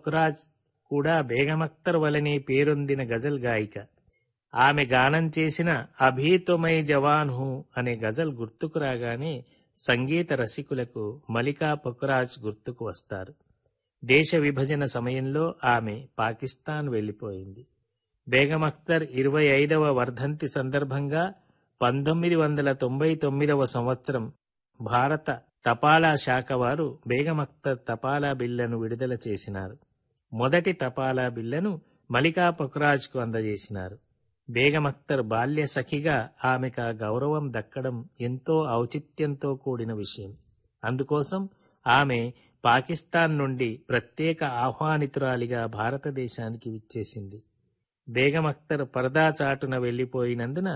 పొక్రాజ్ కూడా బేగం అఖ్తర్ వలనే పేరొందిన గజల్ గాయిక ఆమె గానం చేసిన అభీ తుమై జవాన్ హూ అనే గజల్ గుర్తుకు రాగానే సంగీత రసికులకు మలికా పొక్రాజ్ గుర్తుకు వస్తారు దేశ విభజన సమయంలో ఆమె పాకిస్తాన్ వెళ్లిపోయింది బేగం అఖ్తర్ ఇరవై ఐదవ వర్ధంతి సందర్భంగా పంతొమ్మిది వందల తొంభై తొమ్మిదవ సంవత్సరం భారత తపాలా శాఖ వారు బేగం అఖ్తర్ తపాలా బిళ్లను విడుదల చేసినారు మొదటి తపాలా బిళ్లను మలికా పొక్రాజ్కు అందజేసినారు బేగం అఖ్తర్ బాల్య సఖిగా ఆమెకు ఆ గౌరవం దక్కడం ఎంతో ఔచిత్యంతో కూడిన విషయం అందుకోసం ఆమె పాకిస్తాన్ నుండి ప్రత్యేక ఆహ్వానితురాలిగా భారతదేశానికి విచ్చేసింది బేగం అఖ్తర్ పరదా చాటున వెళ్లిపోయినందున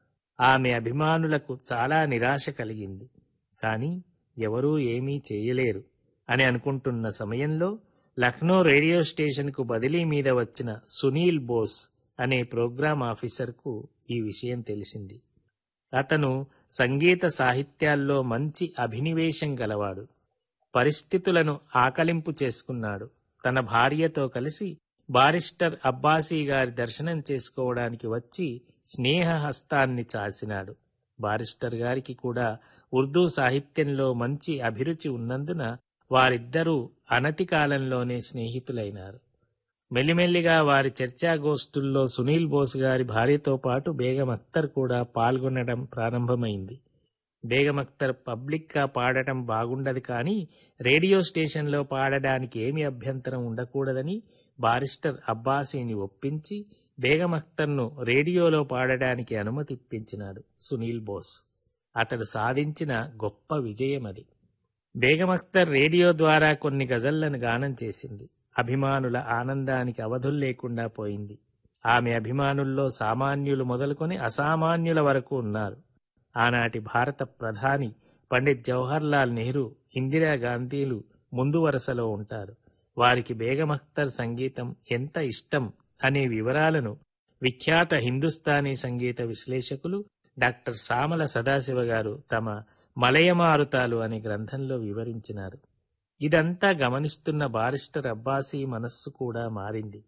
ఆమె అభిమానులకు చాలా నిరాశ కలిగింది కానీ ఎవరూ ఏమీ చేయలేరు అని అనుకుంటున్న సమయంలో లక్నో రేడియో స్టేషన్కు బదిలీ మీద వచ్చిన సునీల్ బోస్ అనే ప్రోగ్రాం ఆఫీసర్కు ఈ విషయం తెలిసింది అతను సంగీత సాహిత్యాల్లో మంచి అభినివేశం గలవాడు పరిస్థితులను ఆకలింపు చేసుకున్నాడు తన భార్యతో కలిసి బారిస్టర్ అబ్బాసీ గారి దర్శనం చేసుకోవడానికి వచ్చి స్నేహహస్తాన్ని చాసినాడు బారిస్టర్ గారికి కూడా ఉర్దూ సాహిత్యంలో మంచి అభిరుచి ఉన్నందున వారిద్దరూ అనతి కాలంలోనే స్నేహితులైనారు మెల్లిమెల్లిగా వారి చర్చాగోష్ఠుల్లో సునీల్ బోస్ గారి భార్యతో పాటు బేగం అఖ్తర్ కూడా పాల్గొనడం ప్రారంభమైంది బేగం అఖ్తర్ పబ్లిక్గా పాడటం బాగుండదు కానీ రేడియో స్టేషన్లో పాడడానికి ఏమి అభ్యంతరం ఉండకూడదని బారిస్టర్ అబ్బాసీని ఒప్పించి బేగం అఖ్తర్ను రేడియోలో పాడడానికి అనుమతి ఇప్పించినాడు సునీల్ బోస్ అతడు సాధించిన గొప్ప విజయం అది బేగం అఖ్తర్ రేడియో ద్వారా కొన్ని గజళ్లను గానం చేసింది అభిమానుల ఆనందానికి అవధులు లేకుండా పోయింది ఆమె అభిమానుల్లో సామాన్యులు మొదలుకొని అసామాన్యుల వరకు ఉన్నారు ఆనాటి భారత ప్రధాని పండిత్ జవహర్లాల్ నెహ్రూ ఇందిరాగాంధీలు ముందు వరుసలో ఉంటారు వారికి బేగం అఖ్తర్ సంగీతం ఎంత ఇష్టం అనే వివరాలను విఖ్యాత హిందుస్థానీ సంగీత విశ్లేషకులు డాక్టర్ సామల సదాశివ గారు తమ మలయమారుతాలు అనే గ్రంథంలో వివరించినారు ఇదంతా గమనిస్తున్న బారిస్టర్ అబ్బాసీ మనస్సు కూడా మారింది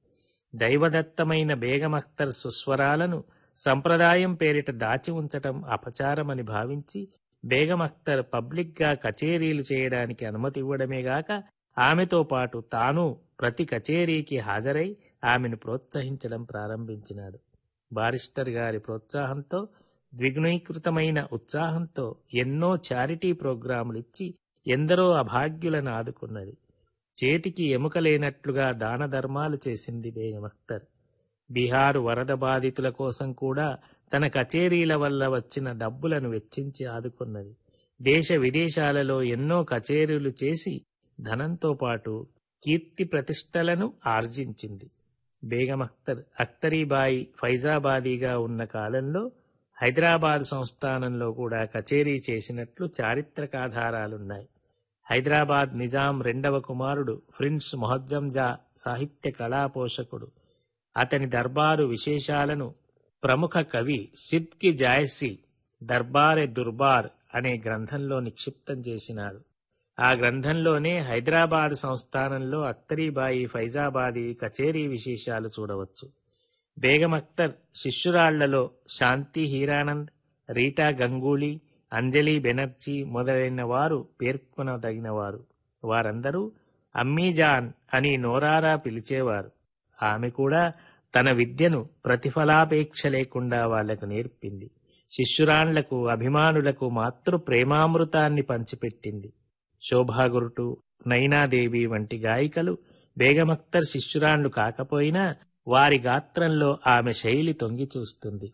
దైవదత్తమైన బేగం అఖ్తర్ సుస్వరాలను సంప్రదాయం పేరిట దాచి ఉంచటం అపచారమని భావించి బేగం అఖ్తర్ పబ్లిక్గా కచేరీలు చేయడానికి అనుమతి ఇవ్వడమేగాక ఆమెతో పాటు తాను ప్రతి కచేరీకి హాజరై ఆమెను ప్రోత్సహించడం ప్రారంభించినాడు బారిస్టర్ గారి ప్రోత్సాహంతో ద్విగుణీకృతమైన ఉత్సాహంతో ఎన్నో చారిటీ ప్రోగ్రాములు ఇచ్చి ఎందరో అభాగ్యులను ఆదుకున్నది చేతికి ఎముక లేనట్లుగా దాన ధర్మాలు చేసింది బేగం అఖ్తర్ బీహారు వరద బాధితుల కోసం కూడా తన కచేరీల వల్ల వచ్చిన డబ్బులను వెచ్చించి ఆదుకున్నది దేశ విదేశాలలో ఎన్నో కచేరీలు చేసి ధనంతో పాటు కీర్తి ప్రతిష్టలను ఆర్జించింది బేగం అఖ్తర్ అఖ్తరీబాయి ఫైజాబాదీగా ఉన్న కాలంలో హైదరాబాద్ సంస్థానంలో కూడా కచేరీ చేసినట్లు చారిత్రకాధారాలున్నాయి హైదరాబాద్ నిజాం రెండవ కుమారుడు ప్రిన్స్ మొహజ్జం జా సాహిత్య కళా పోషకుడు అతని దర్బారు విశేషాలను ప్రముఖ కవి సిద్కి జాయసి దర్బారె దుర్బార్ అనే గ్రంథంలో నిక్షిప్తం చేసినాడు ఆ గ్రంథంలోనే హైదరాబాద్ సంస్థానంలో అఖ్తరీబాయి ఫైజాబాదీ కచేరీ విశేషాలు చూడవచ్చు బేగం అఖ్తర్ శిష్యురాళ్లలో శాంతి హీరానంద్ రీటా గంగూలీ అంజలి బెనర్జీ మొదలైన వారు పేర్కొనదగినవారు వారందరూ అమ్మీజాన్ అని నోరారా పిలిచేవారు ఆమె కూడా తన విద్యను ప్రతిఫలాపేక్ష లేకుండా వాళ్లకు నేర్పింది శిష్యురాండ్లకు అభిమానులకు మాతృ ప్రేమామృతాన్ని పంచిపెట్టింది శోభాగురుటు నైనాదేవి వంటి గాయికలు బేగమఖ్తర్ శిష్యురాండ్లు కాకపోయినా వారి గాత్రంలో ఆమె శైలి తొంగి చూస్తుంది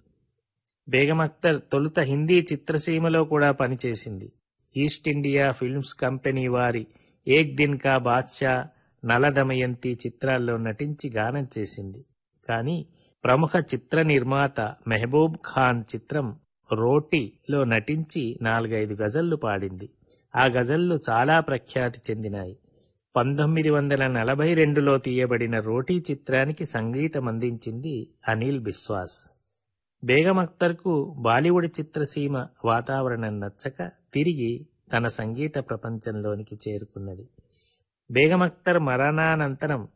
బేగం అఖ్తర్ తొలుత హిందీ చిత్రసీమలో కూడా పనిచేసింది ఈస్ట్ ఇండియా ఫిల్మ్స్ కంపెనీ వారి ఏక్ దిన్ కా బాద్షా నలదమయంతి చిత్రాల్లో నటించి గానం చేసింది కానీ ప్రముఖ చిత్ర నిర్మాత మెహబూబ్ ఖాన్ చిత్రం రోటీలో నటించి నాలుగైదు గజళ్లు పాడింది ఆ గజళ్లు చాలా ప్రఖ్యాతి చెందినాయి పంతొమ్మిది వందల నలభై రెండులో తీయబడిన రోటీ చిత్రానికి సంగీతం అందించింది అనిల్ బిస్వాస్ బేగం అఖ్తర్కు బాలీవుడ్ చిత్రసీమ వాతావరణం నచ్చక తిరిగి తన సంగీత ప్రపంచంలోనికి చేరుకున్నది బేగం అఖ్తర్ మరణానంతరం